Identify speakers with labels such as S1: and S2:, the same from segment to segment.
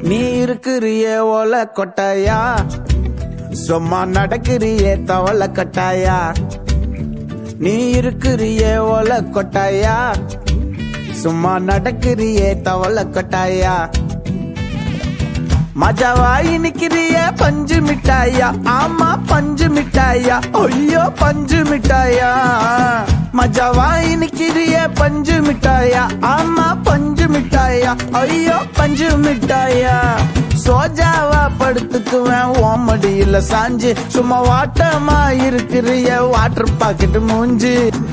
S1: நீ இருக்கிறிய ஓல கொட்டாயா சும்மா நடக்கிறிய தவள கட்டாயா நீ இருக்கிறிய ஓல கொட்டாயா சும்மா நடக்கிறிய தவள கொட்டாயா மஜாவாய் நிக்கிறிய பஞ்சு மிட்டாயா ஆமா பஞ்சு மிட்டாயா ஐயோ பஞ்சு மிட்டாயா மஜாவாய் நிக்கிறிய பஞ்சு மிட்டாயா ஆமா பஞ்சு மிட்டாயா ஐயோ பஞ்சு மிட்டாயா சோஜாவா படுத்துக்குவேன் ஓமடியில சாஞ்சு சும்மா வாட்டமா இருக்கிறிய வாட்டர் பாக்கெட் மூஞ்சி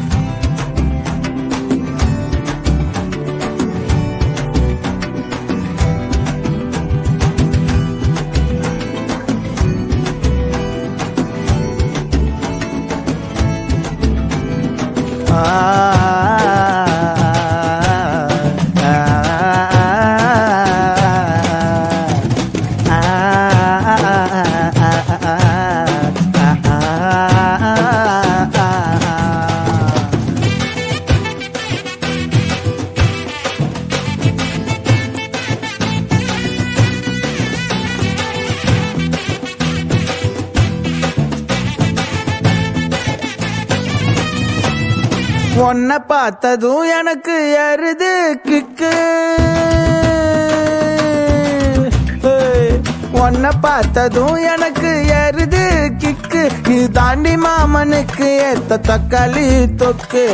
S1: உன்னை பார்த்ததும் எனக்கு எருது கிக்கு ஏய், உன்னை பார்த்ததும் எனக்கு எருது கிக்கு நீ தாண்டி மாமனுக்கு ஏத்த தக்காளி தொக்கு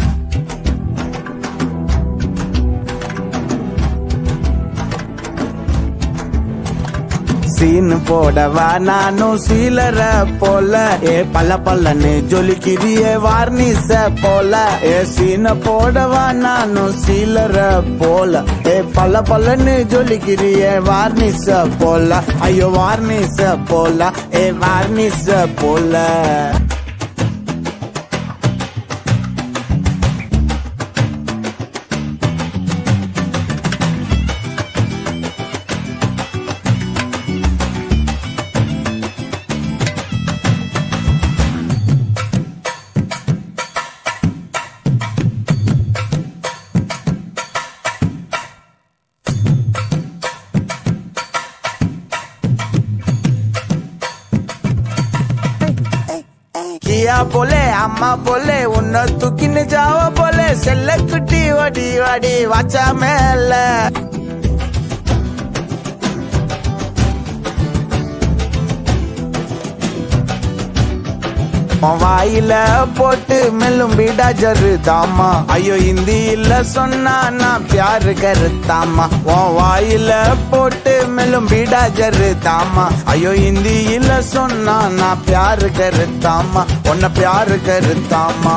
S1: சீனு போடவா நானும் சீலர போல ஏ பல்ல பல்லன்னு ஜொலிக்கிறிய வார்னிச போல ஏ சீன போடவா நானும் சீலர போல ஏ பல்ல பல்லன்னு ஜொலிக்கிறிய வார்னிச போல ஐயோ வார்னிச போல ஏ வார்னிச போல கியா போலே அம்மா போலே உன்னை தூக்கின்னு ஜாவ போலே செல்ல குட்டி வடி வடி வாச்சா மேல உன் வாயில போட்டு மெல்லும் பீடா ஜரு தாமா ஐயோ ஹிந்தியில சொன்னா நான் பியாரு கருத்தாமா உன் வாயில போட்டு மெல்லும் பீடா ஜரு தாமா ஐயோ ஹிந்தியில சொன்னா நான் பியாரு கருத்தாமா உன்னை பியாரு கருத்தாமா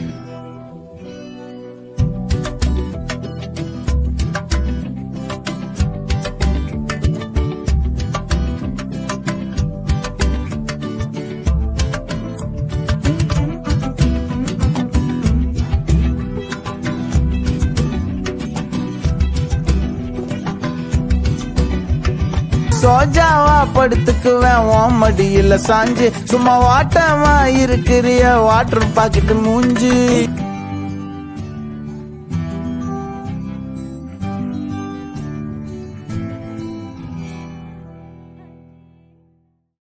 S1: சோஜாவா படுத்துக்குவேன் ஓம் மடியில சாஞ்சு சும்மா வாட்டமா இருக்கிறிய வாட்டர் பாக்கெட் மூஞ்சி